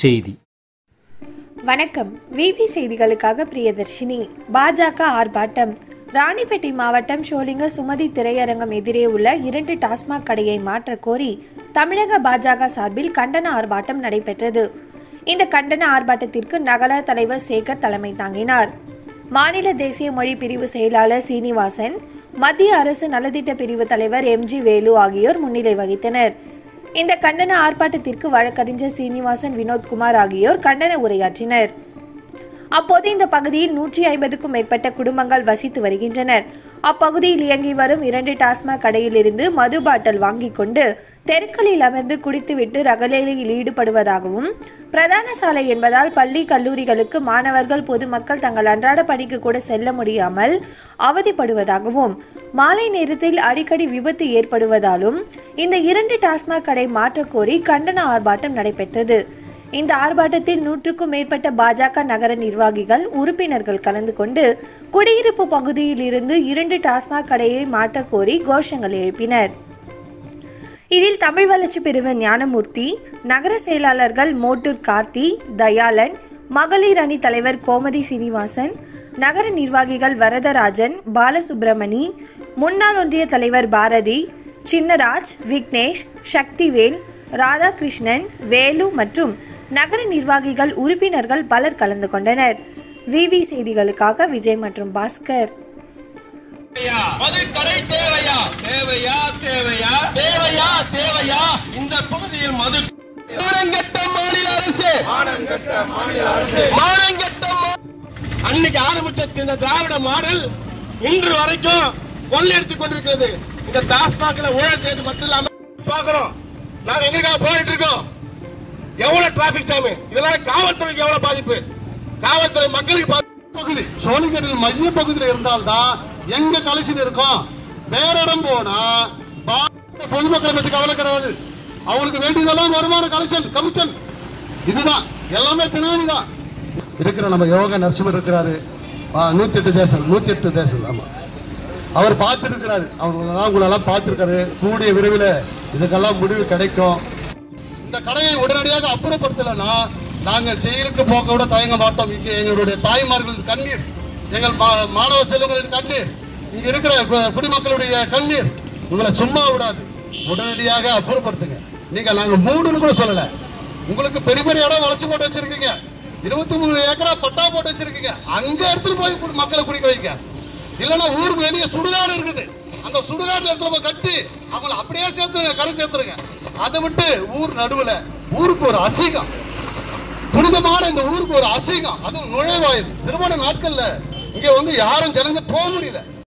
செய்தி வணக்கம் விவி செய்திகளுக்காக பிரியதர்ஷினி பாஜக ஆர்ப்பாட்டம் ராணிப்பேட்டை மாவட்டம் ஷோலிங்க சுமதி திரையரங்கம் எதிரே உள்ள இரண்டு டாஸ்மாக் கடையை மாற்ற கோரி தமிழக பாஜக சார்பில் கண்டன ஆர்ப்பாட்டம் நடைபெற்றது இந்த கண்டன ஆர்ப்பாட்டத்திற்கு நகர தலைவர் சேகர் தலைமை தாங்கினார் மாநில தேசிய மொழி பிரிவு செயலாளர் சீனிவாசன் மத்திய அரசு நலத்திட்ட பிரிவு தலைவர் எம்ஜி வேலு ஆகியோர் முன்னிலை வகித்தனர் இந்த கண்டன ஆர்ப்பாட்டத்திற்கு வழக்கறிஞர் சீனிவாசன் வினோத்குமார் ஆகியோர் கண்டன உரையாற்றினர் அப்போது இந்த பகுதியில் நூற்றி ஐம்பதுக்கும் மேற்பட்ட குடும்பங்கள் வசித்து வருகின்றனர் அப்பகுதியில் இயங்கி வரும் இரண்டு டாஸ்மாக் கடையிலிருந்து மது பாட்டல் வாங்கிக் கொண்டு தெருக்களில் அமர்ந்து குடித்துவிட்டு ரகலேலியில் ஈடுபடுவதாகவும் பிரதான சாலை என்பதால் பள்ளி கல்லூரிகளுக்கு மாணவர்கள் பொதுமக்கள் தங்கள் அன்றாட பணிக்கு கூட செல்ல முடியாமல் அவதிப்படுவதாகவும் மாலை நேரத்தில் அடிக்கடி விபத்து ஏற்படுவதாலும் இந்த இரண்டு டாஸ்மாக் கடை மாற்றக் கோரி கண்டன ஆர்ப்பாட்டம் நடைபெற்றது இந்த ஆர்ப்பாட்டத்தில் நூற்றுக்கும் மேற்பட்ட பாஜக நகர நிர்வாகிகள் உறுப்பினர்கள் கலந்து கொண்டு குடியிருப்பு பகுதியில் இருந்து இரண்டு டாஸ்மாக் கடையை மாற்றக் கோரி கோஷங்கள் எழுப்பினர் இதில் தமிழ் வளர்ச்சி பிரிவு ஞானமூர்த்தி நகர செயலாளர்கள் மோட்டூர் கார்த்தி தயாளன் மகளிர் அணி தலைவர் கோமதி சீனிவாசன் நகர நிர்வாகிகள் வரதராஜன் பாலசுப்ரமணி முன்னாள் ஒன்றிய தலைவர் பாரதி சின்னராஜ் விக்னேஷ் சக்திவேல் ராதாகிருஷ்ணன் வேலு மற்றும் நகர நிர்வாகிகள் உறுப்பினர்கள் பலர் கலந்து கொண்டனர் விவி செய்திகளுக்காக விஜய் மற்றும் பாஸ்கர் மதுக்கடை தேவையா தேவையா தேவையா தேவையா தேவையா இந்த பகுதியில் மது மானங்கெட்ட மாநில அரசு மானங்கெட்ட மாநில அரசு மானங்கெட்ட மா- அன்னைக்கு ஆரம்பிச்ச இந்த திராவிட மாடல் இன்று வரைக்கும் கொள்ளையடித்துக் கொண்டிருக்கிறது இந்த டாஸ்மாக்ல ஊழல் செய்து மட்டும் இல்லாம பாக்குறோம் நாங்க எங்களுக்காக போயிட்டு இருக்கோம் எவ்வளவு டிராபிக் ஜாம் இதனால காவல்துறைக்கு எவ்வளவு பாதிப்பு காவல்துறை மக்களுக்கு பாதிப்பு பகுதி சோழிங்கரில் மைய பகுதியில் இருந்தால்தான் எங்க கலெக்ஷன் இருக்கும் வேற இடம் போனா பாதித்த பொதுமக்களை பத்தி கவலை கிடையாது அவங்களுக்கு வேண்டியதெல்லாம் வருமான கலெக்ஷன் கமிஷன் இதுதான் எல்லாமே பினாமி தான் இருக்கிற நம்ம யோகா நரசிம்மர் இருக்கிறாரு நூத்தி எட்டு தேசம் நூத்தி எட்டு தேசம் ஆமா அவர் பார்த்திருக்கிறாரு அவங்களெல்லாம் உங்களெல்லாம் பார்த்திருக்காரு கூடிய விரைவில் இதுக்கெல்லாம் முடிவு கிடைக்கும் இந்த கடையை உடனடியாக அப்புறப்படுத்தலைன்னா நாங்கள் ஜெயிலுக்கு போக கூட தயங்க மாட்டோம் இங்கே எங்களுடைய தாய்மார்கள் கண்ணீர் எங்கள் மா- மாணவ செல்வங்களின் கண்ணீர் இங்க இருக்கிற கு- குடிமக்களுடைய கண்ணீர் உங்களை சும்மா விடாது உடனடியாக அப்புறப்படுத்துங்க நீங்க நாங்க மூடுன்னு கூட சொல்லல உங்களுக்கு பெரிய பெரிய இடம் வளைச்சு போட்டு வச்சிருக்கீங்க இருபத்தி மூணு ஏக்கரா பட்டா போட்டு வச்சிருக்கீங்க அங்க எடுத்துட்டு போய் கு- மக்களை குடிக்க வைங்க இல்லைன்னா ஊருக்கு வெளியே சுடுகாடு இருக்குது அந்த சுடுகாட்டு இடத்துல போய் கட்டி அவங்கள அப்படியே சேர்த்து கரை சேர்த்துருங்க அதை விட்டு ஊர் நடுவுல ஊருக்கு ஒரு அசிங்கம் புனிதமான இந்த ஊருக்கு ஒரு அசிங்கம் அதுவும் நுழைவாயில் திருமண நாட்கள்ல இங்க வந்து யாரும் ஜனங்க போக முடியல